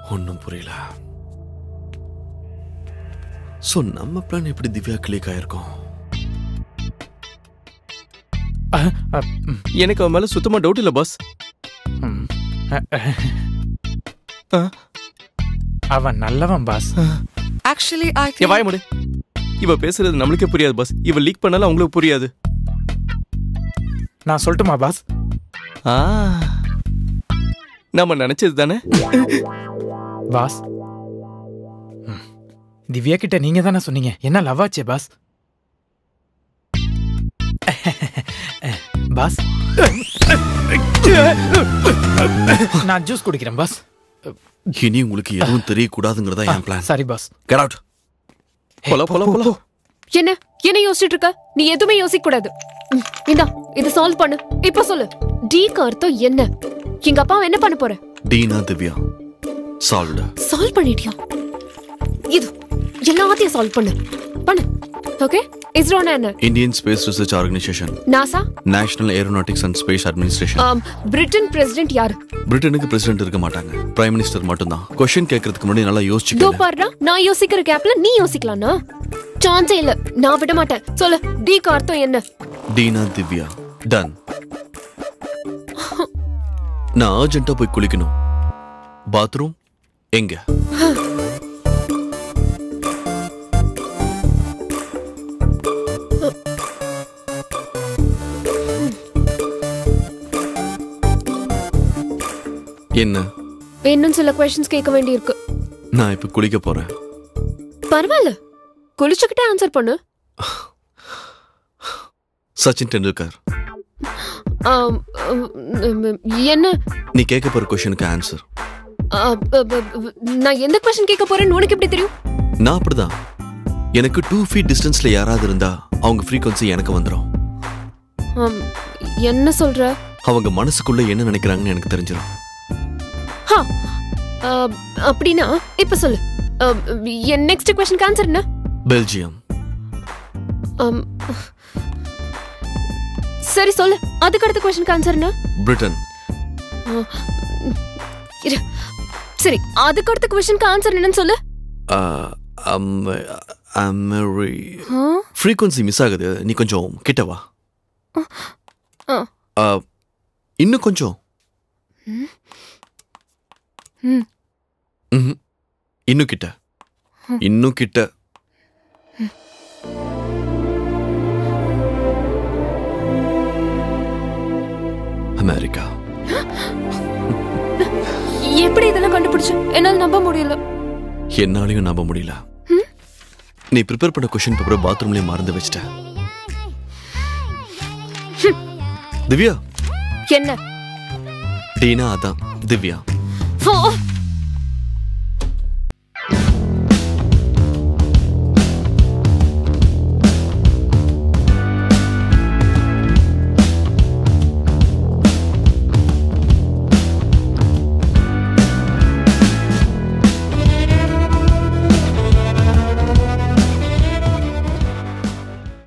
ஒன்றும் புரியல ஸோ நம்ம பிளான் எப்படி திவ்யா கிளிக் ஆயிருக்கோம் அஹ், அஹ், ம், எனக்கு அவன் மேல சுத்தமா டவுட் இல்ல பாஸ் ம். அஹ், அஹ். அவன் நல்லவன் பாஸ் Actually, I என் think வாய முடி இவ பேசுறது நம்மளுக்கே புரியாது பாஸ் இவ லீக் பண்ணாலும் அவங்களுக்கு புரியாது நான் சொல்லட்டுமா பாஸ் ஆ நம்ம நினைச்சது தானே பாஸ் ம். திவ்யா கிட்ட நீங்க தானே சொன்னீங்க என்ன லவ் ஆச்சே பாஸ் பாஸ் நான் ஜூஸ் குடிக்கிறேன் பாஸ் இனி உங்களுக்கு எதுவும் தெரியக்கூடாதுங்கிறதா என் plan sorry boss get out போல போல போல என்ன என்ன யோசிச்சுட்டு இருக்க நீ எதுவுமே யோசிக்க கூடாது ம், இந்தா இத சால்வ் பண்ணு இப்ப சொல்லு டீக்கு அர்த்தம் என்ன எங்க அப்பா என்ன பண்ண போற டீனா திவ்யா சால்வ்டு சால்வ் பண்ணிட்டியா இது எல்லாத்தையும் சால்வ் பண்ணு பண்ணு ஓகே இஸ்ரோனா என்ன Indian Space Research Organisation NASA National Aeronautics and Space Administration ஆம், பிரிட்டன் பிரசிடென்ட் யாரு பிரிட்டனுக்கு பிரசிடென்ட் இருக்க மாட்டாங்க பிரைம் மினிஸ்டர் மட்டும்தான் கொஸ்டின் கேட்கறதுக்கு முன்னாடி நல்லா தோ யோசிச்சுக்கல பாருடா நான் யோசிக்கிற கேப்ல நீ யோசிக்கலாம்னா சான்ஸே இல்ல நான் விட மாட்டேன் சொல்லு டீக்கு அர்த்தம் என்ன டீனா திவ்யா டன் நான் அர்ஜென்ட்டா போய் குளிக்கணும் பாத்ரூம் எங்க என்ன இன்னும் சில கொஸ்டின்ஸ் கேட்க வேண்டியிருக்கு நான் இப்ப குளிக்க போறேன் பரவாயில்ல குளிச்சுக்கிட்டே ஆன்சர் பண்ணு சச்சின் டெண்டுல்கர் ஆம், உம், உம், என்ன நீ கேட்க போற கொஸ்டினுக்கு ஆன்சர் ஆ, ப- ப- ப- நான் எந்த கொஸ்டின் கேட்க போறேன்னு உனக்கு எப்படி தெரியும் நான் அப்படிதான் எனக்கு டூ ஃபீட் டிஸ்டன்ஸ்ல யாராவது இருந்தா அவங்க ஃப்ரீக்வன்சி எனக்கு வந்துடும் ஆம், என்ன சொல்ற அவங்க மனசுக்குள்ள என்ன நினைக்கிறாங்கன்னு எனக்கு தெரிஞ்சிடும் ஹா ஆ, அப்படின்னா இப்ப சொல்லு ஆ, என் நெக்ஸ்ட் கொஸ்டினுக்கு ஆன்சர் என்ன பெல்ஜியம் ஆம், சரி சொல்லு அதுக்கு அடுத்த கொஸ்டினுக்கு ஆன்சர் என்ன பிரிட்டன் ஆ, இரு. சரி அதுக்கு அடுத்த கொஸ்டினுக்கு ஆன்சர் என்னன்னு சொல்லு ஆ? ஃப்ரீக்வன்சி மிஸ் ஆகுது நீ கொஞ்சம் கிட்ட வா ஆ. ஆ, இன்னும் கொஞ்சம் ம். ம்ஹும். இன்னும் கிட்ட இன்னும் கிட்ட அமெரிக்கா எப்படி இதெல்லாம் கண்டுபிடிச்சு என்னால நம்ப முடியல என்னாலையும் நம்ப முடியல நீ ப்ரிப்பேர் பண்ண கொஸ்டின் பேப்பரை பாத்ரூம்லயே மறந்து வச்சிட்ட திவ்யா என்ன டீனா அதான் திவ்யா ஓ